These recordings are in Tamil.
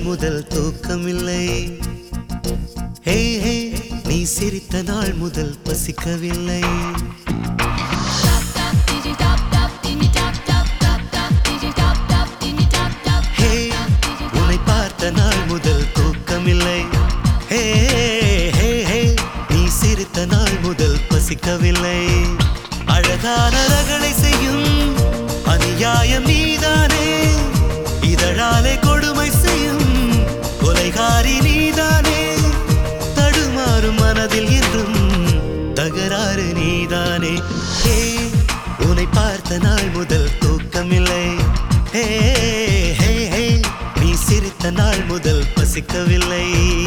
முதல் தூக்கமில்லை ஹே ஹே நீ சிரித்த நாள் முதல் பசிக்கவில்லை ஹே உன்னை பார்த்த நாள் முதல் தூக்கமில்லை ஹே ஹே ஹே நீ சிரித்த நாள் முதல் பசிக்கவில்லை அழகான ரகளை செய்யும் அநியாயம் நீதானே இதழாலே கொடுமை செய்யும் கொலைகாரி நீதானே தடுமாறும் மனதில் என்றும் தகராறு நீதானே ஹே உன்னை பார்த்த நாள் முதல் தூக்கமில்லை ஹே ஹே ஹே நீ சிரித்த நாள் முதல் பசிக்கவில்லை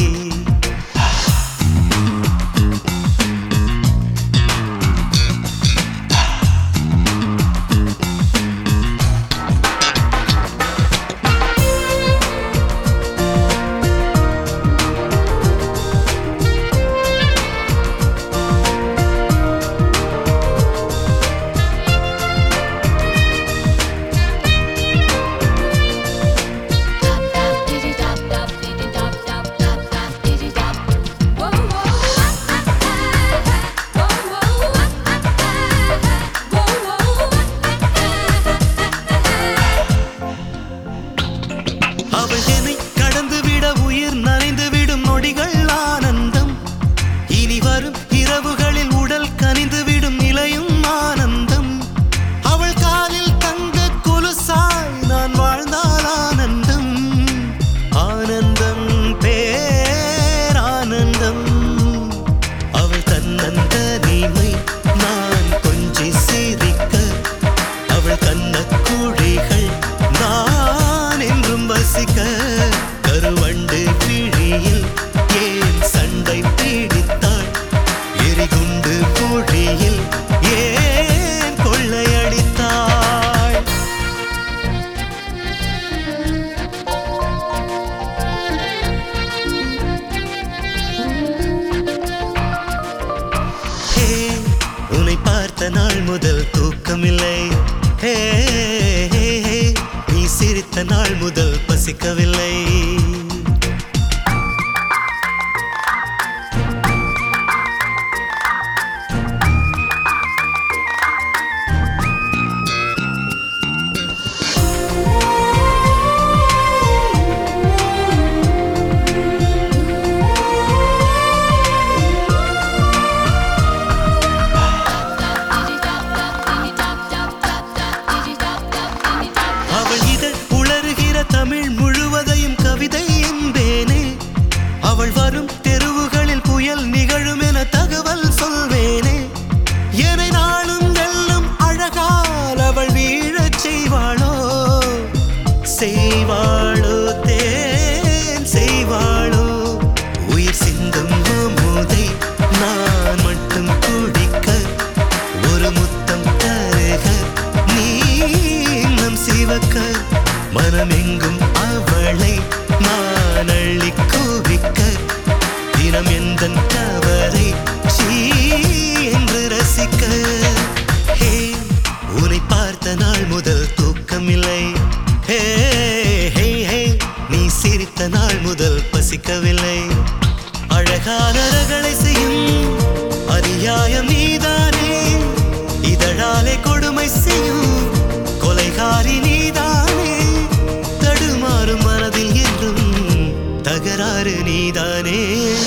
அவள் என்னை கடந்து விட உயிர் நனைந்து விடும் நொடிகள் ஆனந்தம் இனி வரும் இரவுகளில் உடல் கனிந்து விடும் நிலையும் ஆனந்தம் அவள் காலில் தங்க கொலுசாய் நான் வாழ்ந்தால் ஆனந்தம் ஆனந்தம் பேரானந்தம் அவள் தன்னந்த நீமை நான் கொஞ்சி சிரிக்க அவள் கண்ண குழிகள் நான் என்றும் வசிக்க கருவண்டு விழியில் ஏன் சண்டை பீடித்தாள் எரிகுண்டு குழியில் ஏன் கொள்ளையடித்தாள் ஹே உன்னை பார்த்த நாள் முதல் தூக்கமில்லை ஹே ஹே ஹே நீ சிரித்த நாள் முதல் பசிக்கவில்லை அவள் இதழ் உளறுகிற தமிழ் முழுவதையும் கவிதை என்பேனே அவள் வரும் தெருவுகளில் புயல் நிகழும் என தகவல் சொல்வேனே என்னை நாளும் வெல்லும் அழகால் அவள் வீழச் செய்வாளோ செய்வாளோ தேன் செய்வாளோ உயிர் சிந்தும் அமுதை நான் மட்டும் குடிக்க ஒரு முத்தம் தருக நீ நம் சிவக்க மனமெங்கும் அவளை நான் அள்ளி குவிக்க தினம் எந்த தவறை சீ என்று ரசிக்க ஹே உன்னை பார்த்த நாள் முதல் தூக்கமில்லை ஹே ஹே ஹே நீ சிரித்த நாள் முதல் பசிக்கவில்லை அழகான ரகளை செய்யும் அநியாயம் நீதானே இதழாலே கொடுமை செய்யும் கொலைகாரி நீதானே தடுமாறும் மனதில் என்றும் தகராறு நீதானே